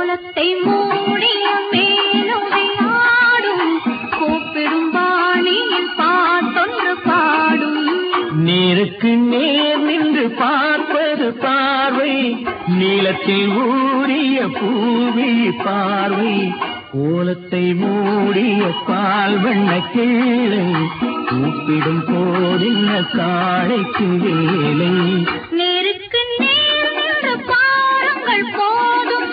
கோலத்தை மூடிய மேலுடை ஆடும் கூப்பிடும் வாணியில் பாட்டொன்று பாடும் நேருக்கு நேர் நின்று பார்ப்பது பார்வை நீளத்தில் ஊறிய பூவி பார்வை கோலத்தை மூடிய பால் வண்ண கிள்ளை கூப்பிடும் போதின்ன காளைக்கு வேலை நேருக்கு நேர் நின்று பாருங்கள் போதும்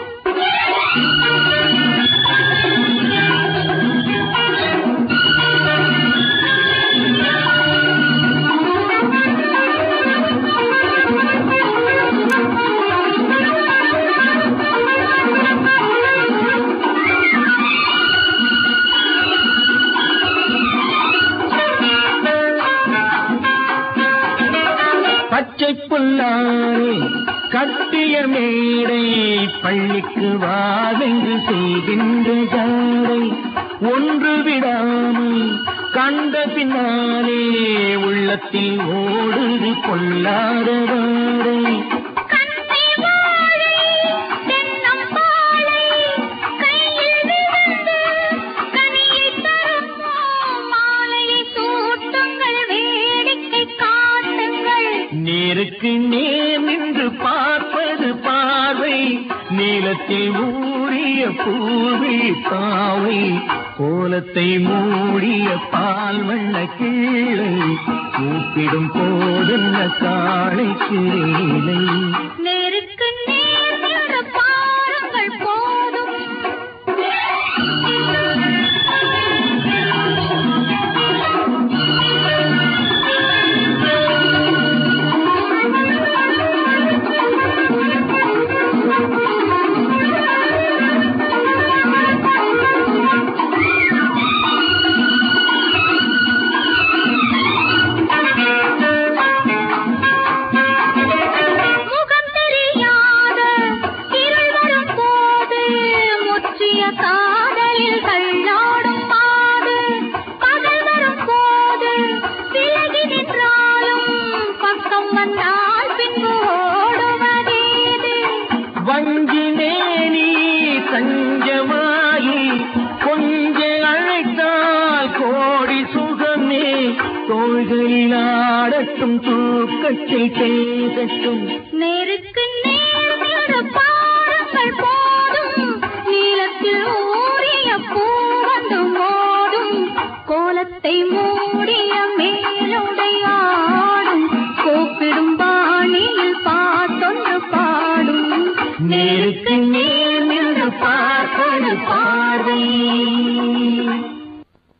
பச்சை புல்லாரை கட்டிய மேடை பள்ளிக்கு வாவென்று செய்கின்ற ஜாடை ஒன்று விடாமல் கண்ட பின்னாலே உள்ளத்தில் ஓடுது கொள்ளாத வாடை கண்ணி வாழை தென்னம்பாளை கையில் விழுந்து கனியை தருமோ மாலையை சூட்டுங்கள் வேடிக்கை காட்டுங்கள் நேருக்கு நேர் நின்று பார்ப்பது பார்வை நீளத்தில் ஊறிய பூவி பாவை கோலத்தை மூடிய பால் வண்ண கீழை கூப்பிடும் போதென்ன காளைக்கு வேலை நேருக்கு நேர் நின்று பாருங்கள் போதும் முகம் தெரியாத இருள் வரும் போது முற்றிய காதலில் தள்ளாடும் மாது பகல் வரும் போது விலகி நின்றாலும் பக்கம் வந்தால் பின்பு ஓடுவதேது வஞ்சினேனி தஞ்சமாயி கொஞ்ச அழைத்தால் கோடி சுகமே தோள்களில் ஆடட்டும் தூக்கத்தில் பேசட்டும் நேருக்கு